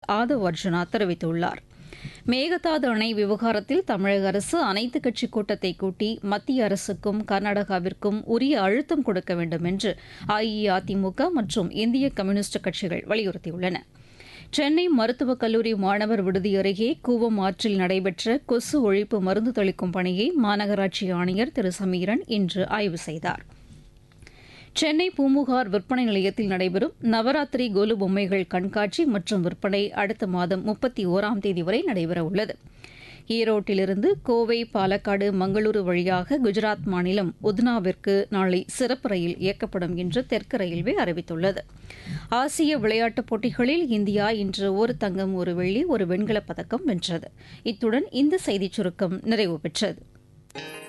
ஆதவ் அர்ஜுனா தெரிவித்துள்ளார் மேகதாது அணை விவகாரத்தில் தமிழக அரசு அனைத்துக் கட்சி கூட்டத்தை கூட்டி மத்திய அரசுக்கும் கர்நாடகாவிற்கும் உரிய அழுத்தம் கொடுக்க வேண்டும் என்று அஇஅதிமுக மற்றும் இந்திய கம்யூனிஸ்ட் கட்சிகள் வலியுறுத்தியுள்ளன சென்னை மருத்துவக் கல்லூரி மாணவர் விடுதி அருகே கூவம் ஆற்றில் நடைபெற்ற கொசு ஒழிப்பு மருந்து தெளிக்கும் பணியை மாநகராட்சி ஆணையர் திரு சமீரன் இன்று ஆய்வு செய்தார் சென்னை பூமுகார் விற்பனை நிலையத்தில் நடைபெறும் நவராத்திரி கோலு பொம்மைகள் கண்காட்சி மற்றும் விற்பனை அடுத்த மாதம் முப்பத்தி ஓராம் தேதி வரை நடைபெறவுள்ளது ஈரோட்டிலிருந்து கோவை பாலக்காடு மங்களூரு வழியாக குஜராத் மாநிலம் உத்னாவிற்கு நாளை சிறப்பு ரயில் இயக்கப்படும் என்று தெற்கு ரயில்வே அறிவித்துள்ளது ஆசிய விளையாட்டுப் போட்டிகளில் இந்தியா இன்று ஒரு தங்கம் ஒரு வெள்ளி ஒரு வெண்கலப் பதக்கம் வென்றது இத்துடன் இந்த செய்திச் சுருக்கம் நிறைவு பெற்றது